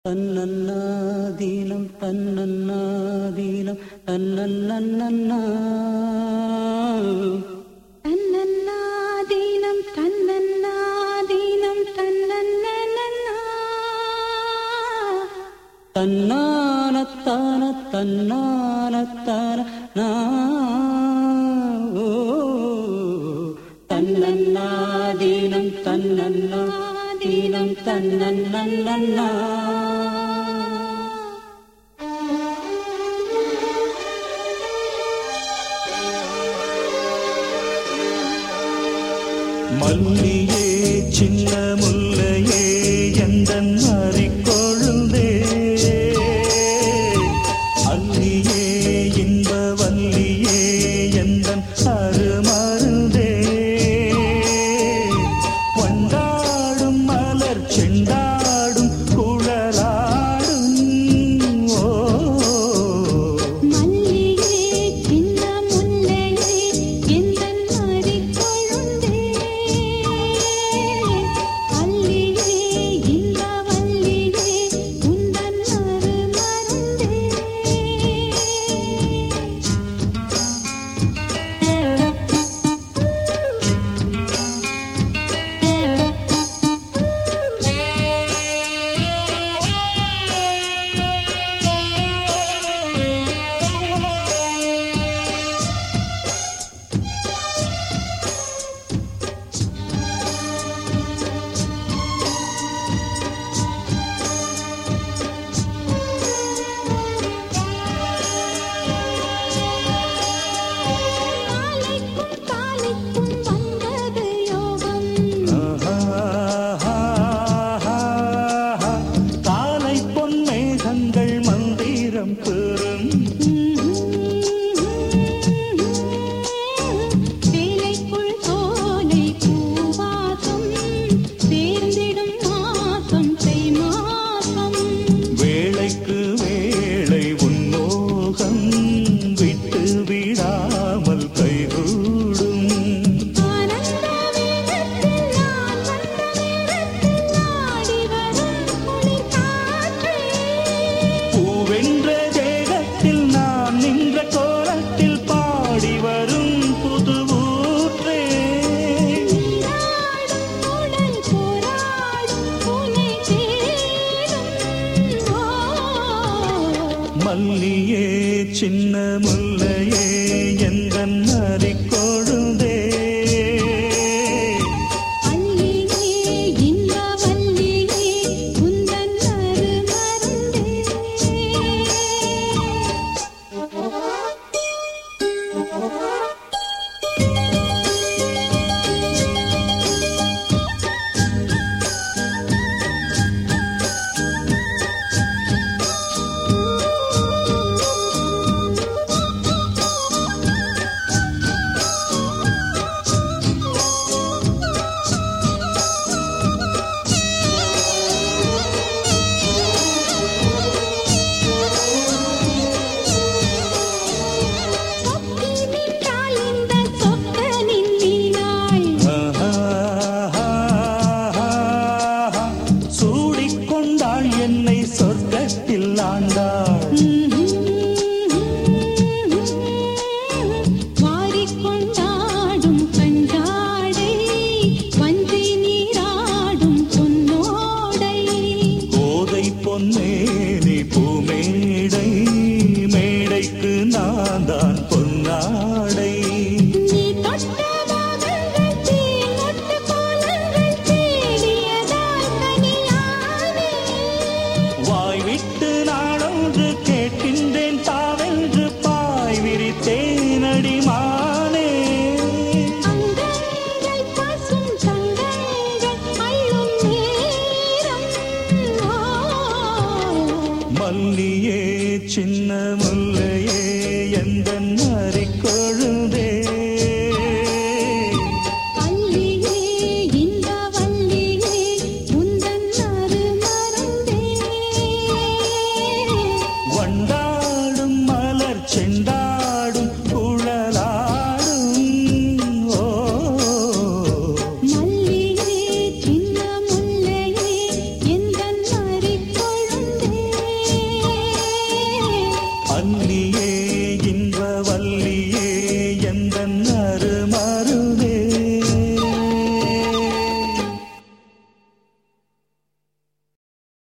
தன்னன்னாதீனம் தன்னன்னாதீனம் தன்னன்னன்னா தன்னன்னாதீனம் தன்னன்னாதீனம் தன்னன்னன்னா தன்னானத்தான தன்னானத்தான நா ஓ தன்னன்னாதீனம் தன்னன்னாதீனம் தன்னன்னன்னா மல்லியே சின்ன முல்லையே எந்த கொழுந்தே அல்லியே இன்ப வல்லியே எந்த அருமருந்தே கொண்டாடும் மலர் செண்டாடும் குழலாடும் ஓ மல்லிகே சின்ன முல்லையே எந்தன் மடிக்கொழுந்தே அல்லியே இந்த வல்லியே உந்தன் அருமருந்தே நாளைக்கும் காலைக்கும் வந்தது யோகம் காலை பொன்மேகங்கள் மந்திரம் பெறும் வேலைக்குள் சோலை பூவாசம் சேர்ந்திடும் மாசம் தை மாசம் வேளைக்கு வேளை உன்மோகம் விட்டு விடாமல் கைகூடும் ஆனந்த வேகத்தில் நான் வந்த நேரத்தில் ஆடி வரும் குளிர் காற்றே பூவென்ற தேகத்தில் நான் நின்ற கோலத்தில் பாடி வரும் புது ஊற்றே நீராடும் உடல் போராடும் உனை தேடும் ஓ மல்லியே சின்ன முல்லையே எந்த கொழுந்தே அல்லியே இந்த வல்லியே உந்தன் அருமருந்தே சொக்கி நின்றாள் இந்த சொக்கனின் வீணாள் சூடிக்கொண்டாள் என்னை சொர்க்கத்தில் ஆண்டாள் வாரிக்கொண்டாடும் கண்டாடை வஞ்சி நீராடும் பொன்னோடை கோதை பொன்னேனி பூமேடை மேடைக்கு நான் தான் பொன்னாடை நீ தொட்ட பாகங்கள் தேனொட்டு கோலங்கள் தேடியதால் கனியானே வாய் விட்டு நாளொன்று கேட்கின்றேன் தாவென்று பாய் விரித்தேனடி மானே அங்கங்கள் பசும் தங்கங்கள் அள்ளும் நேரம் ஓ மல்லியே சின்ன முல்லையே எந்த கொழுந்தே அல்லியே இந்த வல்லியே உந்தன் அருமருந்தே வண்டாடும் மலர் செண்டாடும் குழலாடும் ஓ மல்லியே சின்ன முல்லையே எந்தன் மறிக்கொழுந்தே அந்நிய